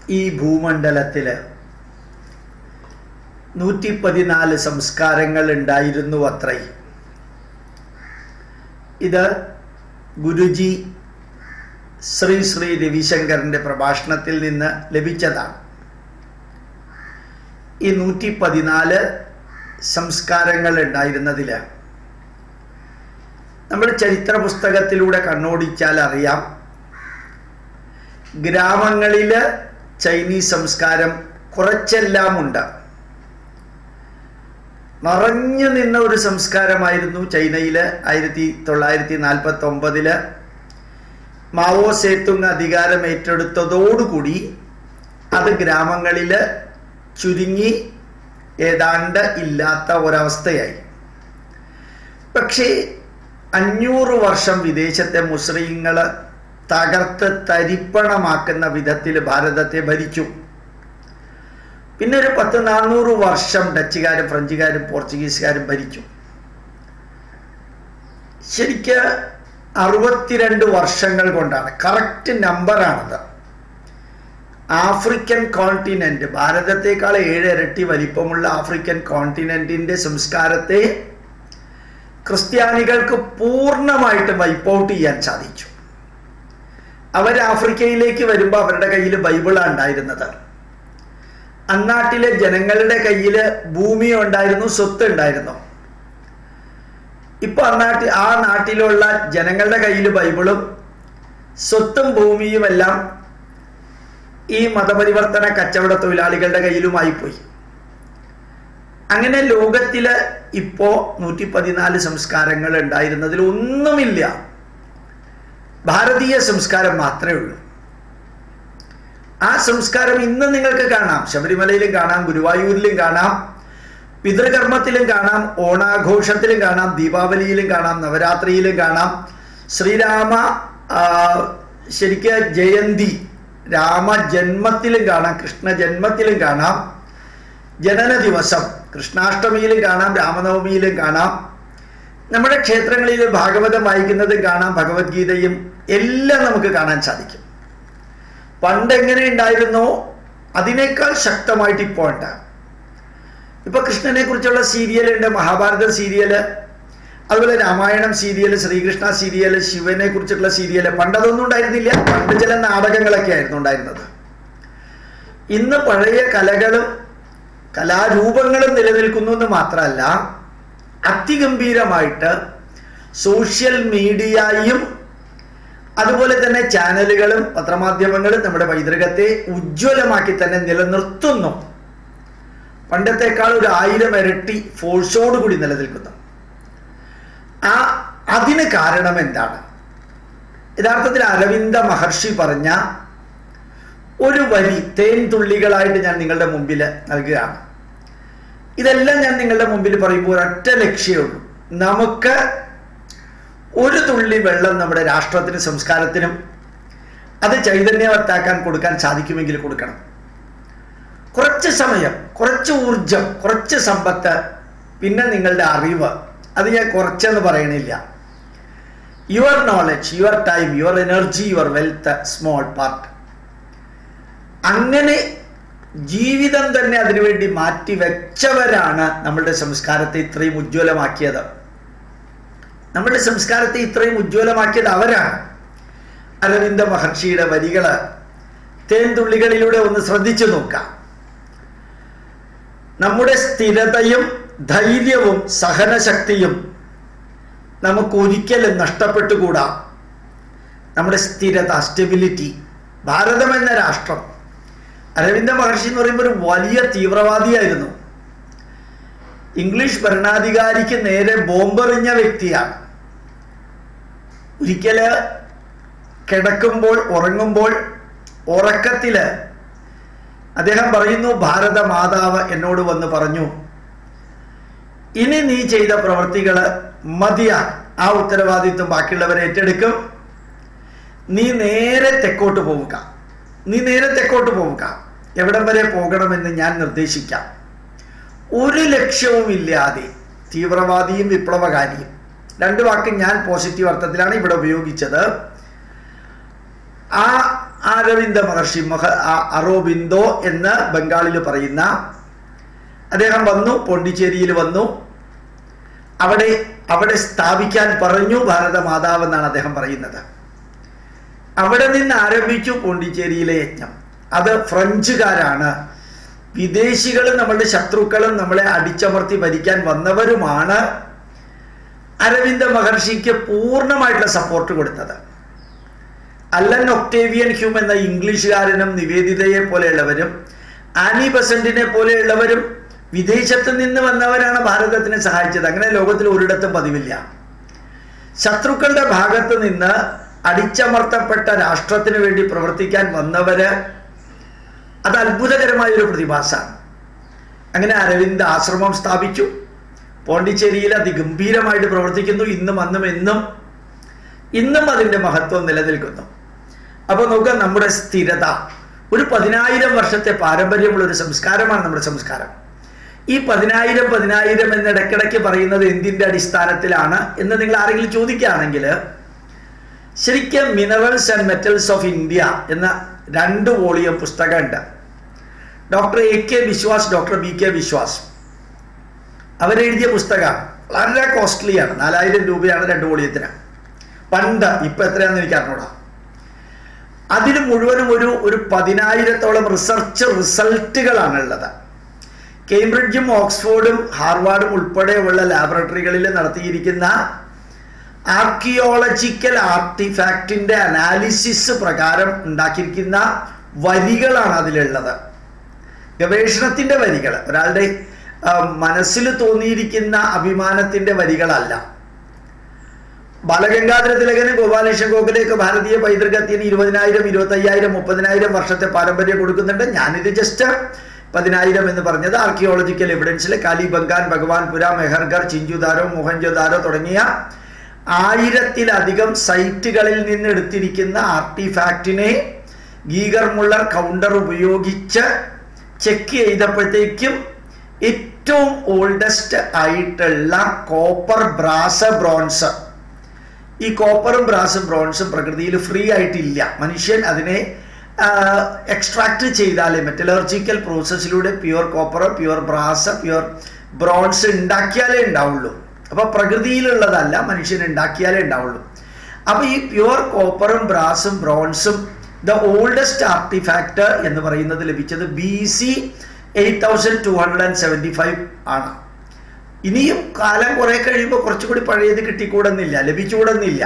ഈ ഭൂമണ്ഡലത്തിൽ നൂറ്റി പതിനാല് സംസ്കാരങ്ങൾ ഉണ്ടായിരുന്നു അത്രേ ഇത് ഗുരുജി ശ്രീ ശ്രീ രവിശങ്കറിൻ്റെ പ്രഭാഷണത്തിൽ നിന്ന് ലഭിച്ചതാണ് ഈ നൂറ്റി പതിനാല് സംസ്കാരങ്ങൾ ഉണ്ടായിരുന്നതിൽ നമ്മൾ ചരിത്ര പുസ്തകത്തിലൂടെ കണ്ണോടിച്ചാൽ അറിയാം ഗ്രാമങ്ങളിൽ ചൈനീസ് സംസ്കാരം കുറച്ചെല്ലാം ഉണ്ട് മറഞ്ഞു നിന്ന ഒരു സംസ്കാരമായിരുന്നു ചൈനയിൽ ആയിരത്തി തൊള്ളായിരത്തി നാൽപ്പത്തി ഒമ്പതില് മാവോ സേത്തുങ് അധികാരം ഏറ്റെടുത്തതോടുകൂടി അത് ഗ്രാമങ്ങളിൽ ചുരുങ്ങി ഏതാണ്ട് ഇല്ലാത്ത ഒരവസ്ഥയായി പക്ഷേ അഞ്ഞൂറ് വർഷം വിദേശത്തെ മുസ്ലിങ്ങൾ തകർത്ത് തരിപ്പണമാക്കുന്ന വിധത്തിൽ ഭാരതത്തെ ഭരിച്ചു പിന്നെ ഒരു പത്ത് നാനൂറ് വർഷം ഡച്ചുകാരും ഫ്രഞ്ചുകാരും പോർച്ചുഗീസുകാരും ഭരിച്ചു ശരിക്ക് അറുപത്തിരണ്ട് വർഷങ്ങൾ കൊണ്ടാണ് കറക്റ്റ് നമ്പറാണത് ആഫ്രിക്കൻ കോണ്ടിനെന്റ് ഭാരതത്തെക്കാൾ ഏഴ് ഇരട്ടി വലിപ്പമുള്ള ആഫ്രിക്കൻ കോണ്ടിനെന്റിന്റെ സംസ്കാരത്തെ ക്രിസ്ത്യാനികൾക്ക് പൂർണ്ണമായിട്ട് വൈപ്പ് ഔട്ട് ചെയ്യാൻ സാധിച്ചു അവർ ആഫ്രിക്കയിലേക്ക് വരുമ്പോൾ അവരുടെ കയ്യിൽ ബൈബിളാണ് ഉണ്ടായിരുന്നത് അന്നാട്ടിലെ ജനങ്ങളുടെ കയ്യിൽ ഭൂമി ഉണ്ടായിരുന്നു സ്വത്ത് ഉണ്ടായിരുന്നു ഇപ്പൊ അന്നാട്ടിൽ ആ നാട്ടിലുള്ള ജനങ്ങളുടെ കയ്യിൽ ബൈബിളും സ്വത്തും ഭൂമിയും എല്ലാം ഈ മതപരിവർത്തന കച്ചവട തൊഴിലാളികളുടെ കയ്യിലുമായി പോയി അങ്ങനെ ലോകത്തില് ഇപ്പോ നൂറ്റി പതിനാല് സംസ്കാരങ്ങൾ ഉണ്ടായിരുന്നതിൽ ഒന്നുമില്ല ഭാരതീയ സംസ്കാരം മാത്രമേ ഉള്ളൂ ആ സംസ്കാരം ഇന്ന് നിങ്ങൾക്ക് കാണാം ശബരിമലയിലും കാണാം ഗുരുവായൂരിലും കാണാം പിതൃകർമ്മത്തിലും കാണാം ഓണാഘോഷത്തിലും കാണാം ദീപാവലിയിലും കാണാം നവരാത്രിയിലും കാണാം ശ്രീരാമ ശരിക്ക് ജയന്തി രാമജന്മത്തിലും കാണാം കൃഷ്ണ ജന്മത്തിലും കാണാം ജനന ദിവസം കൃഷ്ണാഷ്ടമിയിലും കാണാം രാമനവമിയിലും കാണാം നമ്മുടെ ക്ഷേത്രങ്ങളിൽ ഭാഗവതം വായിക്കുന്നതും കാണാം ഭഗവത്ഗീതയും എല്ലാം നമുക്ക് കാണാൻ സാധിക്കും പണ്ട് എങ്ങനെ ഉണ്ടായിരുന്നോ അതിനേക്കാൾ ശക്തമായിട്ട് ഇപ്പോൾ ഉണ്ട് ഇപ്പൊ കൃഷ്ണനെ കുറിച്ചുള്ള സീരിയലുണ്ട് മഹാഭാരതം സീരിയല് അതുപോലെ രാമായണം സീരിയല് ശ്രീകൃഷ്ണ സീരിയല് ശിവനെ കുറിച്ചിട്ടുള്ള സീരിയല് പണ്ടതൊന്നും ഉണ്ടായിരുന്നില്ല പണ്ട് ചില നാടകങ്ങളൊക്കെ ആയിരുന്നു ഉണ്ടായിരുന്നത് ഇന്ന് പഴയ കലകളും കലാരൂപങ്ങളും നിലനിൽക്കുന്നു എന്ന് മാത്രമല്ല അതിഗംഭീരമായിട്ട് സോഷ്യൽ മീഡിയയും അതുപോലെ തന്നെ ചാനലുകളും പത്രമാധ്യമങ്ങളും നമ്മുടെ പൈതൃകത്തെ ഉജ്ജ്വലമാക്കി തന്നെ നിലനിർത്തുന്നു പണ്ടത്തെക്കാൾ ഒരു ആയിരം ഇരട്ടി ഫോഴ്സോടുകൂടി നിലനിൽക്കുന്നു ആ അതിന് കാരണം എന്താണ് യഥാർത്ഥത്തിൽ അരവിന്ദ മഹർഷി പറഞ്ഞ ഒരു വരി തേൻ തുള്ളികളായിട്ട് ഞാൻ നിങ്ങളുടെ മുമ്പിൽ നൽകുകയാണ് ഇതെല്ലാം ഞാൻ നിങ്ങളുടെ മുമ്പിൽ പറയുമ്പോൾ ഒരൊറ്റ ലക്ഷ്യമേ ഉള്ളൂ നമുക്ക് ഒരു തുള്ളി വെള്ളം നമ്മുടെ രാഷ്ട്രത്തിനും സംസ്കാരത്തിനും അത് ചൈതന്യവത്താക്കാൻ കൊടുക്കാൻ സാധിക്കുമെങ്കിൽ കൊടുക്കണം കുറച്ച് സമയം കുറച്ച് ഊർജം കുറച്ച് സമ്പത്ത് പിന്നെ നിങ്ങളുടെ അറിവ് അത് ഞാൻ കുറച്ചെന്ന് പറയണില്ല your knowledge your time your energy your wealth small part അങ്ങനെ ജീവിതം തന്നെ അതിനുവേണ്ടി മാറ്റി വെച്ചവരാണ് നമ്മളുടെ സംസ്കാരത്തെ ഇത്രയും ഉജ്ജ്വലമാക്കിയത് നമ്മുടെ സംസ്കാരത്തെ ഇത്രയും ഉജ്ജ്വലമാക്കിയത് അവരാണ് അരവിന്ദ മഹർഷിയുടെ വരികള് തേൻതുള്ളികളിലൂടെ ഒന്ന് ശ്രദ്ധിച്ചു നോക്കാം നമ്മുടെ സ്ഥിരതയും ധൈര്യവും സഹനശക്തിയും നമുക്ക് ഒരിക്കലും നഷ്ടപ്പെട്ടുകൂടാ നമ്മുടെ സ്ഥിരത സ്റ്റെബിലിറ്റി ഭാരതം എന്ന രാഷ്ട്രം അരവിന്ദ മഹർഷി എന്ന് പറയുമ്പോൾ ഒരു വലിയ തീവ്രവാദിയായിരുന്നു ഇംഗ്ലീഷ് ഭരണാധികാരിക്ക് നേരെ ബോംബെറിഞ്ഞ വ്യക്തിയാണ് ഒരിക്കല് കിടക്കുമ്പോൾ ഉറങ്ങുമ്പോൾ ഉറക്കത്തില് അദ്ദേഹം പറയുന്നു ഭാരത മാതാവ് എന്നോട് വന്ന് പറഞ്ഞു ഇനി നീ ചെയ്ത പ്രവൃത്തികൾ മതിയാ ആ ഉത്തരവാദിത്വം ബാക്കിയുള്ളവരെ ഏറ്റെടുക്കും നീ നേരെ തെക്കോട്ട് പോവുക നീ നേരെ തെക്കോട്ട് പോവുക എവിടം വരെ പോകണമെന്ന് ഞാൻ നിർദ്ദേശിക്കാം ഒരു ലക്ഷ്യവും ഇല്ലാതെ തീവ്രവാദിയും വിപ്ലവകാരിയും രണ്ട് വാക്ക് ഞാൻ പോസിറ്റീവ് അർത്ഥത്തിലാണ് ഇവിടെ ഉപയോഗിച്ചത് ആ അരവിന്ദ മഹർഷി മഹ ആ- അറോബിന്ദോ എന്ന് ബംഗാളിൽ പറയുന്ന അദ്ദേഹം വന്നു പോണ്ടിച്ചേരിയിൽ വന്നു അവിടെ അവിടെ സ്ഥാപിക്കാൻ പറഞ്ഞു ഭാരത മാതാവ് എന്നാണ് അദ്ദേഹം പറയുന്നത് അവിടെ നിന്ന് ആരംഭിച്ചു പോണ്ടിച്ചേരിയിലെ യജ്ഞം അത് ഫ്രഞ്ചുകാരാണ് വിദേശികളും നമ്മളുടെ ശത്രുക്കളും നമ്മളെ അടിച്ചമർത്തി ഭരിക്കാൻ വന്നവരുമാണ് അരവിന്ദ മഹർഷിക്ക് പൂർണ്ണമായിട്ടുള്ള സപ്പോർട്ട് കൊടുത്തത് അല്ലൻ ഒക്ടേവിയൻ ഹ്യൂം എന്ന ഇംഗ്ലീഷുകാരനും നിവേദിതയെ പോലെയുള്ളവരും ആനി ബസന്റിനെ പോലെയുള്ളവരും വിദേശത്ത് നിന്ന് വന്നവരാണ് ഭാരതത്തിനെ സഹായിച്ചത് അങ്ങനെ ലോകത്തിൽ ഒരിടത്തും പതിവില്ല ശത്രുക്കളുടെ ഭാഗത്ത് നിന്ന് അടിച്ചമർത്തപ്പെട്ട രാഷ്ട്രത്തിന് വേണ്ടി പ്രവർത്തിക്കാൻ വന്നവര് അത് അത്ഭുതകരമായ ഒരു പ്രതിഭാസമാണ് അങ്ങനെ അരവിന്ദ് ആശ്രമം സ്ഥാപിച്ചു പോണ്ടിച്ചേരിയിൽ അതിഗംഭീരമായിട്ട് പ്രവർത്തിക്കുന്നു ഇന്നും അന്നും എന്നും ഇന്നും അതിൻ്റെ മഹത്വം നിലനിൽക്കുന്നു അപ്പോൾ നോക്കുക നമ്മുടെ സ്ഥിരത ഒരു പതിനായിരം വർഷത്തെ പാരമ്പര്യമുള്ള ഒരു സംസ്കാരമാണ് നമ്മുടെ സംസ്കാരം ഈ പതിനായിരം പതിനായിരം എന്ന് ഇടയ്ക്കിടയ്ക്ക് പറയുന്നത് എന്തിൻ്റെ അടിസ്ഥാനത്തിലാണ് എന്ന് നിങ്ങൾ ആരെങ്കിലും ചോദിക്കുകയാണെങ്കിൽ ശരിക്കും minerals and metals of India എന്ന രണ്ട് വോളിയം പുസ്തകമുണ്ട് doctor A K Vishwas doctor B K Vishwas അവരെഴുതിയ പുസ്തകമാണ് വളരെ കോസ്റ്റ്ലിയാണ് നാലായിരം രൂപയാണ് രണ്ട് വോളിയത്തിന് പണ്ട് ഇപ്പം എത്രയാണെന്ന് എനിക്ക് അറിഞ്ഞൂടാ അതിൽ മുഴുവനും ഒരു ഒരു പതിനായിരത്തോളം റിസർച്ച് റിസൾട്ടുകളാണ് ഉള്ളത് കേംബ്രിഡ്ജും ഓക്സ്ഫോർഡും ഹാർവാർഡും ഉൾപ്പെടെയുള്ള ലാബറട്ടറികളിൽ നടത്തിയിരിക്കുന്ന ആർക്കിയോളജിക്കൽ ആർട്ടിഫാക്റ്റിന്റെ അനാലിസിസ് പ്രകാരം ഉണ്ടാക്കിയിരിക്കുന്ന വരികളാണ് അതിലുള്ളത് ഗവേഷണത്തിന്റെ വരികൾ ഒരാളുടെ ആ, മനസ്സിൽ തോന്നിയിരിക്കുന്ന അഭിമാനത്തിന്റെ വരികളല്ല ബാലഗംഗാധര തിലകന് ഗോപാലകൃഷ്ണൻ ഗോഖലേക്ക് ഭാരതീയ പൈതൃകത്തിന് ഇരുപതിനായിരം ഇരുപത്തയ്യായിരം മുപ്പതിനായിരം വർഷത്തെ പാരമ്പര്യം കൊടുക്കുന്നുണ്ട് ഞാനിത് ജസ്റ്റ് പതിനായിരം എന്ന് പറഞ്ഞത് ആർക്കിയോളജിക്കൽ എവിഡൻസിൽ കാലിബംഗാൻ ഭഗവാൻപുര മെഹർഗർ ചിഞ്ചുദാരോ മോഹൻജോദാരോ തുടങ്ങിയ ആയിരത്തിലധികം സൈറ്റുകളിൽ നിന്ന് എടുത്തിരിക്കുന്ന ആർട്ടിഫാക്റ്റിനെ ഗീഗർ മുള്ളർ കൗണ്ടർ ഉപയോഗിച്ച് ചെക്ക് ചെയ്തപ്പോഴത്തേക്കും ഏറ്റവും ഓൾഡസ്റ്റ് ആയിട്ടുള്ള കോപ്പർ ബ്രാസ് ബ്രോൺസ് ഈ കോപ്പറും ബ്രാസും ബ്രോൺസും പ്രകൃതിയിൽ ഫ്രീ ആയിട്ടില്ല മനുഷ്യൻ അതിനെ എക്സ്ട്രാക്ട് ചെയ്താലേ മെറ്റലർജിക്കൽ പ്രോസസ്സിലൂടെ pure copper pure brass pure bronze ഉണ്ടാക്കിയാലേ ഉണ്ടാവുള്ളൂ അപ്പൊ പ്രകൃതിയിലുള്ളതല്ല മനുഷ്യൻ ഉണ്ടാക്കിയാലേ ഉണ്ടാവുള്ളൂ അപ്പൊ ഈ പ്യുവർ കോപ്പറും ബ്രാസും ബ്രോൺസും ദ ഓൾഡസ്റ്റ് ആർട്ടിഫാക്ട് എന്ന് പറയുന്നത് ലഭിച്ചത് B C eight thousand two hundred and seventy five ആണ് ഇനിയും കാലം കുറെ കഴിയുമ്പോൾ കുറച്ചുകൂടി പഴയത് കിട്ടിക്കൂടുന്നില്ല ലഭിച്ചുകൂടുന്നില്ല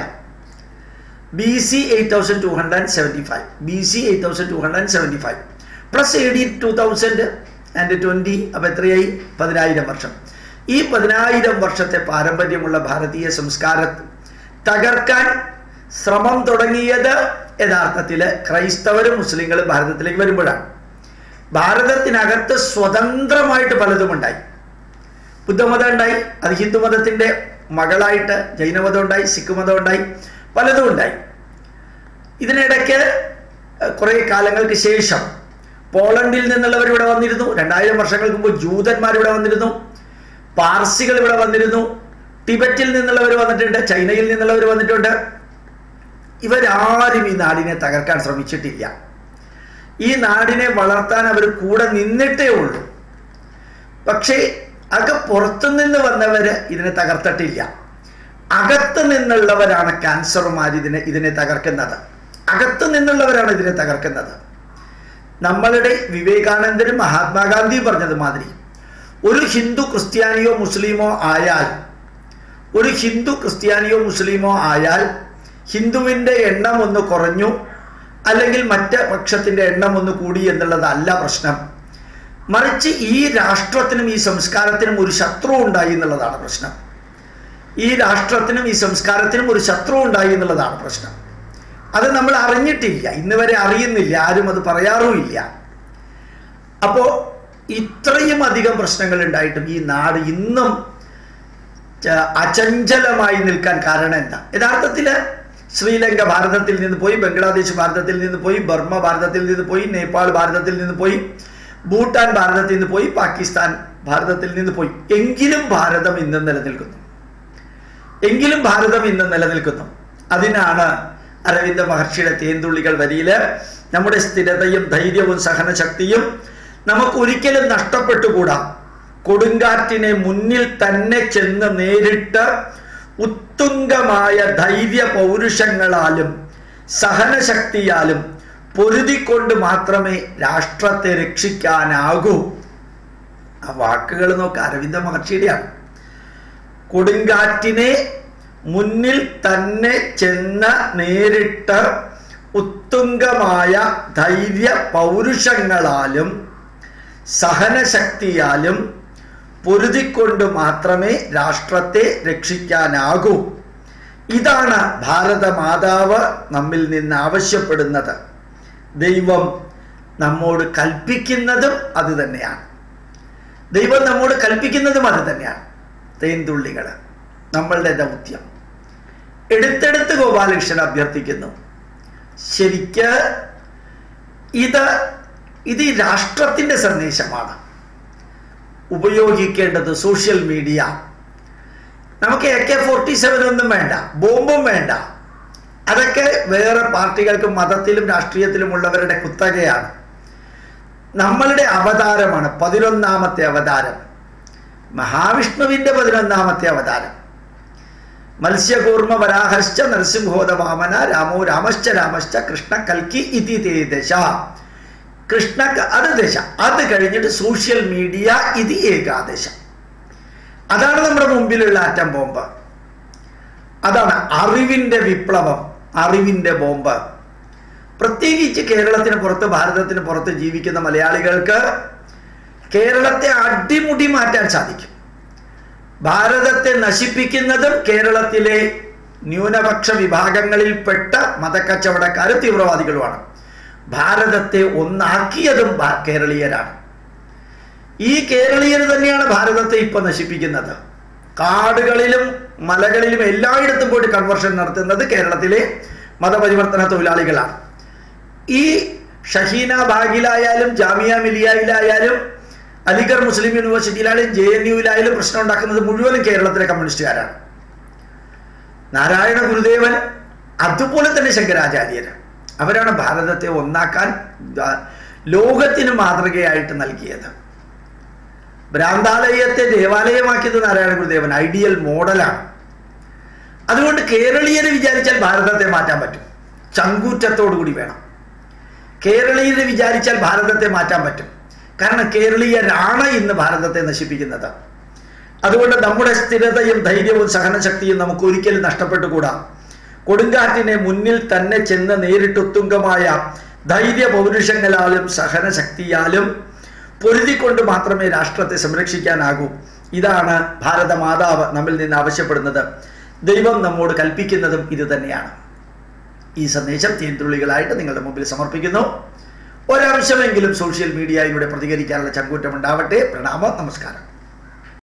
B C eight thousand two hundred and seventy five B C eight thousand two hundred and seventy five plus A D to thousand and twenty അപ്പം എത്രയായി പതിനായിരം വർഷം ഈ പതിനായിരം വർഷത്തെ പാരമ്പര്യമുള്ള ഭാരതീയ സംസ്കാരത്തെ തകർക്കാൻ ശ്രമം തുടങ്ങിയത് യഥാർത്ഥത്തിൽ ക്രൈസ്തവരും മുസ്ലിങ്ങളും ഭാരതത്തിലേക്ക് വരുമ്പോഴാണ് ഭാരതത്തിനകത്ത് സ്വതന്ത്രമായിട്ട് പലതും ഉണ്ടായി ബുദ്ധമതം ഉണ്ടായി അത് ഹിന്ദുമതത്തിന്റെ മകളായിട്ട് ജൈനമതം ഉണ്ടായി സിഖ് മതം ഉണ്ടായി പലതും ഉണ്ടായി ഇതിനിടയ്ക്ക് കുറെ കാലങ്ങൾക്ക് ശേഷം പോളണ്ടിൽ നിന്നുള്ളവർ ഇവിടെ വന്നിരുന്നു രണ്ടായിരം വർഷങ്ങൾക്ക് മുമ്പ് ജൂതന്മാർ ഇവിടെ വന്നിരുന്നു പാർസികൾ ഇവിടെ വന്നിരുന്നു ടിബറ്റിൽ നിന്നുള്ളവർ വന്നിട്ടുണ്ട് ചൈനയിൽ നിന്നുള്ളവർ വന്നിട്ടുണ്ട് ഇവരാരും ഈ നാടിനെ തകർക്കാൻ ശ്രമിച്ചിട്ടില്ല ഈ നാടിനെ വളർത്താൻ അവർ കൂടെ നിന്നിട്ടേ ഉള്ളൂ പക്ഷേ അക പുറത്തുനിന്ന് വന്നവര് ഇതിനെ തകർത്തിട്ടില്ല അകത്ത് നിന്നുള്ളവരാണ് ക്യാൻസർമാർ ഇതിനെ ഇതിനെ തകർക്കുന്നത് അകത്ത് നിന്നുള്ളവരാണ് ഇതിനെ തകർക്കുന്നത് നമ്മളുടെ വിവേകാനന്ദനും മഹാത്മാഗാന്ധിയും പറഞ്ഞത് മാതിരി ഒരു ഹിന്ദു ക്രിസ്ത്യാനിയോ മുസ്ലിമോ ആയാൽ ഒരു ഹിന്ദു ക്രിസ്ത്യാനിയോ മുസ്ലിമോ ആയാൽ ഹിന്ദുവിൻ്റെ എണ്ണം ഒന്ന് കുറഞ്ഞു അല്ലെങ്കിൽ മറ്റ് പക്ഷത്തിൻ്റെ എണ്ണം ഒന്ന് കൂടി എന്നുള്ളതല്ല പ്രശ്നം മറിച്ച് ഈ രാഷ്ട്രത്തിനും ഈ സംസ്കാരത്തിനും ഒരു ശത്രു ഉണ്ടായി എന്നുള്ളതാണ് പ്രശ്നം ഈ രാഷ്ട്രത്തിനും ഈ സംസ്കാരത്തിനും ഒരു ശത്രു ഉണ്ടായി എന്നുള്ളതാണ് പ്രശ്നം അത് നമ്മൾ അറിഞ്ഞിട്ടില്ല ഇന്ന് വരെ അറിയുന്നില്ല ആരും അത് പറയാറുമില്ല അപ്പോൾ ഇത്രയും അധികം പ്രശ്നങ്ങൾ ഉണ്ടായിട്ടും ഈ നാട് ഇന്നും ച- അചഞ്ചലമായി നിൽക്കാൻ കാരണം എന്താ യഥാർത്ഥത്തിൽ ശ്രീലങ്ക ഭാരതത്തിൽ നിന്ന് പോയി ബംഗ്ലാദേശ് ഭാരതത്തിൽ നിന്ന് പോയി ബർമ്മ ഭാരതത്തിൽ നിന്ന് പോയി നേപ്പാൾ ഭാരതത്തിൽ നിന്ന് പോയി ഭൂട്ടാൻ ഭാരതത്തിൽ നിന്ന് പോയി പാകിസ്ഥാൻ ഭാരതത്തിൽ നിന്ന് പോയി എങ്കിലും ഭാരതം ഇന്നും നിലനിൽക്കുന്നു എങ്കിലും ഭാരതം ഇന്ന് നിലനിൽക്കുന്നു അതിനാണ് അരവിന്ദ മഹർഷിയുടെ തേന്തുള്ളികൾ വരിയില് നമ്മുടെ സ്ഥിരതയും ധൈര്യവും സഹനശക്തിയും നമുക്ക് ഒരിക്കലും നഷ്ടപ്പെട്ടുകൂടാ കൊടുങ്കാറ്റിനെ മുന്നിൽ തന്നെ ചെന്ന് നേരിട്ട് ഉത്തുംഗമായ ധൈര്യ പൗരുഷങ്ങളാലും സഹനശക്തിയാലും പൊരുതിക്കൊണ്ട് മാത്രമേ രാഷ്ട്രത്തെ രക്ഷിക്കാനാകൂ ആ വാക്കുകൾ നോക്ക് അരവിന്ദ മഹർഷിയുടെയാണ് കൊടുങ്കാറ്റിനെ മുന്നിൽ തന്നെ ചെന്ന് നേരിട്ട് ഉത്തുംഗമായ ധൈര്യ പൗരുഷങ്ങളാലും സഹനശക്തിയാലും പൊരുതിക്കൊണ്ട് മാത്രമേ രാഷ്ട്രത്തെ രക്ഷിക്കാനാകൂ ഇതാണ് ഭാരതമാതാവ് നമ്മിൽ നിന്ന് ആവശ്യപ്പെടുന്നത് ദൈവം നമ്മോട് കൽപ്പിക്കുന്നതും അത് തന്നെയാണ് ദൈവം നമ്മോട് കൽപ്പിക്കുന്നതും അത് തന്നെയാണ് തേൻതുള്ളികൾ നമ്മളുടെ ദൗത്യം എടുത്തെടുത്ത് ഗോപാലകൃഷ്ണൻ അഭ്യർത്ഥിക്കുന്നു ശരിക്ക് ഇത് ഇത് ഈ രാഷ്ട്രത്തിൻ്റെ സന്ദേശമാണ് ഉപയോഗിക്കേണ്ടത് സോഷ്യൽ മീഡിയ നമുക്ക് എ കെ ഫോർട്ടി സെവൻ ഒന്നും വേണ്ട ബോംബും വേണ്ട അതൊക്കെ വേറെ പാർട്ടികൾക്കും മതത്തിലും രാഷ്ട്രീയത്തിലുമുള്ളവരുടെ കുത്തകയാണ് നമ്മളുടെ അവതാരമാണ് പതിനൊന്നാമത്തെ അവതാരം മഹാവിഷ്ണുവിൻ്റെ പതിനൊന്നാമത്തെ അവതാരം മത്സ്യകൂർമ്മ വരാഹശ്ച നരസിംഹോദ വാമന രാമോ രാമശ്ച രാമശ്ച കൃഷ്ണ കൽക്കി ഇതി തേ ദശ കൃഷ്ണ അത് ദശ അത് കഴിഞ്ഞിട്ട് സോഷ്യൽ മീഡിയ ഇത് ഏകാദശ അതാണ് നമ്മുടെ മുമ്പിലുള്ള ആറ്റം ബോംബ് അതാണ് അറിവിൻ്റെ വിപ്ലവം അറിവിൻ്റെ ബോംബ് പ്രത്യേകിച്ച് കേരളത്തിന് പുറത്ത് ഭാരതത്തിന് പുറത്ത് ജീവിക്കുന്ന മലയാളികൾക്ക് കേരളത്തെ അടിമുടി മാറ്റാൻ സാധിക്കും ഭാരതത്തെ നശിപ്പിക്കുന്നതും കേരളത്തിലെ ന്യൂനപക്ഷ വിഭാഗങ്ങളിൽപ്പെട്ട മതക്കച്ചവടക്കാരും തീവ്രവാദികളുമാണ് ഭാരതത്തെ ഒന്നാക്കിയതും കേരളീയരാണ് ഈ കേരളീയർ തന്നെയാണ് ഭാരതത്തെ ഇപ്പൊ നശിപ്പിക്കുന്നത് കാടുകളിലും മലകളിലും എല്ലായിടത്തും പോയിട്ട് കൺവർഷൻ നടത്തുന്നത് കേരളത്തിലെ മതപരിവർത്തന തൊഴിലാളികളാണ് ഈ ഷഹീന ബാഗിലായാലും ജാമിയ മിലിയയിലായാലും അലിഗഡ് മുസ്ലിം യൂണിവേഴ്സിറ്റിയിലായാലും ജെ എൻ യുവിലായാലും പ്രശ്നം ഉണ്ടാക്കുന്നത് മുഴുവനും കേരളത്തിലെ കമ്മ്യൂണിസ്റ്റുകാരാണ് നാരായണ ഗുരുദേവൻ അതുപോലെ തന്നെ ശങ്കരാചാര്യർ അവരാണ് ഭാരതത്തെ ഒന്നാക്കാൻ ലോകത്തിന് മാതൃകയായിട്ട് നൽകിയത് ഭ്രാന്താലയത്തെ ദേവാലയമാക്കിയത് നാരായണ ഗുരുദേവൻ ഐഡിയൽ മോഡലാണ് അതുകൊണ്ട് കേരളീയർ വിചാരിച്ചാൽ ഭാരതത്തെ മാറ്റാൻ പറ്റും ചങ്കൂറ്റത്തോടു കൂടി വേണം കേരളീയർ വിചാരിച്ചാൽ ഭാരതത്തെ മാറ്റാൻ പറ്റും കാരണം കേരളീയരാണ് ഇന്ന് ഭാരതത്തെ നശിപ്പിക്കുന്നത് അതുകൊണ്ട് നമ്മുടെ സ്ഥിരതയും ധൈര്യവും സഹനശക്തിയും നമുക്ക് ഒരിക്കലും നഷ്ടപ്പെട്ടുകൂടാ കൊടുങ്കാറ്റിനെ മുന്നിൽ തന്നെ ചെന്ന് നേരിട്ടുത്തുങ്കമായ ധൈര്യ പൗരുഷങ്ങളാലും സഹനശക്തിയാലും പൊരുതിക്കൊണ്ട് മാത്രമേ രാഷ്ട്രത്തെ സംരക്ഷിക്കാനാകൂ ഇതാണ് ഭാരത മാതാവ് നമ്മിൽ നിന്ന് ആവശ്യപ്പെടുന്നത് ദൈവം നമ്മോട് കൽപ്പിക്കുന്നതും ഇത് തന്നെയാണ് ഈ സന്ദേശം തേൻതുള്ളികളായിട്ട് നിങ്ങളുടെ മുമ്പിൽ സമർപ്പിക്കുന്നു ഒരംശമെങ്കിലും സോഷ്യൽ മീഡിയയിലൂടെ പ്രതികരിക്കാനുള്ള ചങ്കൂറ്റം ഉണ്ടാവട്ടെ പ്രണാമം നമസ്കാരം